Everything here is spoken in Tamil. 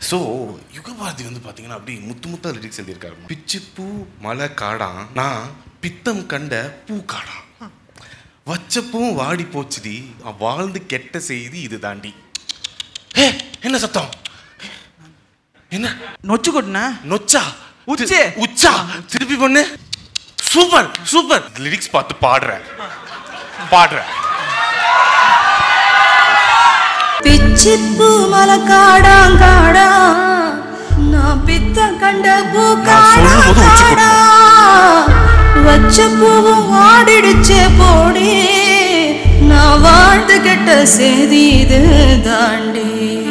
ஸோ யுகபாரதி வந்து பார்த்தீங்கன்னா அப்படி முத்து முத்தா லிரிக்ஸ் எழுதியிருக்காரு பிச்சுப்பூ மலை காடான் நான் பித்தம் கண்ட பூ காடான் வச்சப்பூவும் வாடி போச்சுடி வாழ்ந்து கெட்ட செய்தி இது தாண்டி ஏ என்ன சத்தம் என்ன நொச்சு கொட்டின நொச்சா உச்சி. உச்சா திருப்பி பண்ணு சூப்பர் சூப்பர் லிரிக்ஸ் பார்த்து பாடுற பாடுற பிச்சிப்பூ மலக்காடாங்காடா நான் பித்த கண்ட பூ நான் சொல்லும்போது உச்சி காடா வச்ச பூவும் வாடிடுச்சே போடி நான் வாழ்ந்து கெட்ட செய்தி இது தாண்டி